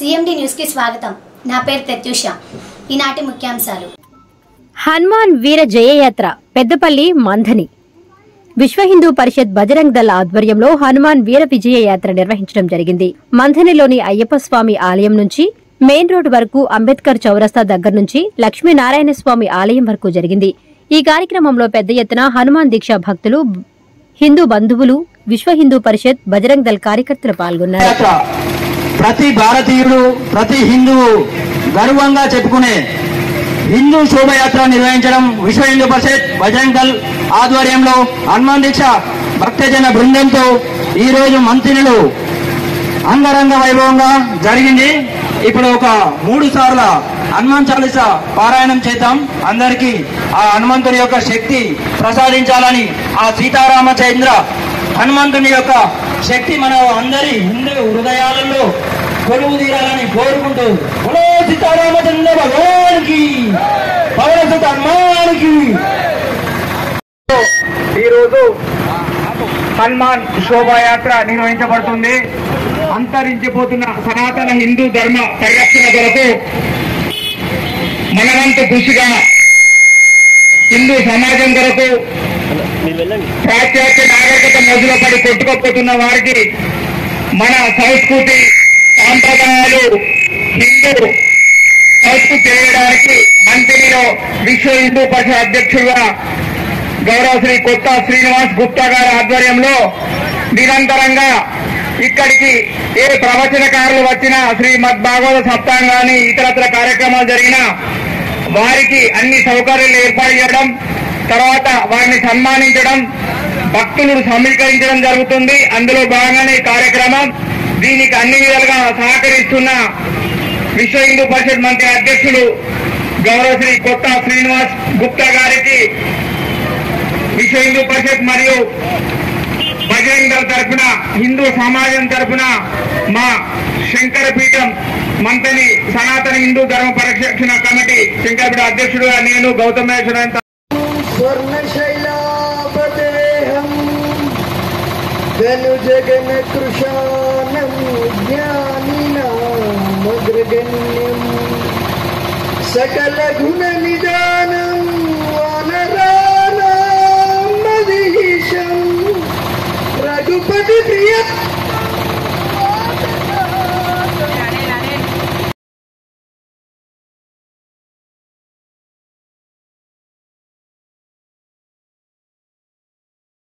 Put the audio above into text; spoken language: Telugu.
సిఎండి న్యూస్కి స్వాగతం నా పేరు ప్రత్యూష ఈనాటి ముఖ్యాంశాలు హనుమాన్ వీర జయయాత్ర పెద్దపల్లి మంథని విశ్వ హిందూ పరిషత్ బజరంగ్ దళ ఆధ్వర్యంలో హనుమాన్ వీర విజయ యాత్ర నిర్వహించడం జరిగింది మంథనిలోని అయ్యప్ప స్వామి ఆలయం నుంచి మెయిన్ రోడ్ వరకు అంబేద్కర్ చౌరస్తా దగ్గర నుంచి లక్ష్మీనారాయణ స్వామి ఆలయం వరకు జరిగింది ఈ కార్యక్రమంలో పెద్ద ఎత్తున హనుమాన్ దీక్ష భక్తులు హిందూ బంధువులు విశ్వ హిందూ పరిషత్ బజరంగ్ దళ్ కార్యకర్తలు పాల్గొన్నారు యాత్ర ప్రతి భారతీయుడు ప్రతి హిందువు గర్వంగా చెప్పుకునే హిందూ శోభయాత్ర నిర్వహించడం విశ్వ హిందూ పరిషత్ బజరంగ్ దళ్ ఆధ్వర్యంలో హనుమాన్ దీక్ష భక్తజన బృందంతో ఈ రోజు మంత్రినులు అంగరంగ వైభవంగా జరిగింది ఇప్పుడు ఒక మూడు సార్ల హనుమాన్ చాలీస పారాయణం చేద్దాం అందరికీ ఆ హనుమంతుని యొక్క శక్తి ప్రసాదించాలని ఆ సీతారామచంద్ర హనుమంతుని యొక్క శక్తి మన అందరి హిందూ హృదయాలలో కొలువు తీరాలని కోరుకుంటూ బలో సీతారామచంద్ర భగవానికి పవనసుత హనుమానికి ఈరోజు హనుమాన్ శోభాయాత్ర నిర్వహించబడుతుంది అంతరించిపోతున్న సనాతన హిందూ ధర్మ పరిరక్షణ కొరకు మనవంతు కృషిగా హిందూ సమాజం కొరకు పాశ్చాత్య నాగరికత మొదలు పడి కొట్టుకోపోతున్న వారికి మన సంస్కృతి సాంప్రదాయాలు హిందూ సంస్కృతి చేయడానికి మంత్రిలో విశ్వ హిందూ పరిషత్ అధ్యక్షులుగా గౌరవ శ్రీ కొత్త శ్రీనివాస్ గుప్తా గారి ఆధ్వర్యంలో నిరంతరంగా ఇక్కడికి ఏ ప్రవచనకారులు వచ్చినా శ్రీమద్ భాగవత సప్తాహం కానీ ఇతరత్ర కార్యక్రమాలు జరిగినా వారికి అన్ని సౌకర్యాలు ఏర్పాటు చేయడం తర్వాత వారిని సన్మానించడం భక్తులను సమీకరించడం జరుగుతుంది అందులో భాగంగానే ఈ కార్యక్రమం దీనికి అన్ని విధాలుగా సహకరిస్తున్న విశ్వ హిందూ పరిషత్ మంత్రి అధ్యక్షులు గౌరవ శ్రీ కొత్త శ్రీనివాస్ గుప్తా గారికి విశ్వ హిందూ పరిషత్ మరియు బజరంగ్ దళ తరఫున హిందూ సమాజం తరఫున మా శంకరపీఠం మంతని సనాతన హిందూ ధర్మ పరిరక్షణ కమిటీ శంకరపీఠ అధ్యక్షుడుగా నేను గౌతమేశ్వర स्वर्णशैलापदेहम् धनुजगनकृशानम् ज्ञानिनामग्रगण्यम् सकलगुणनिदानम्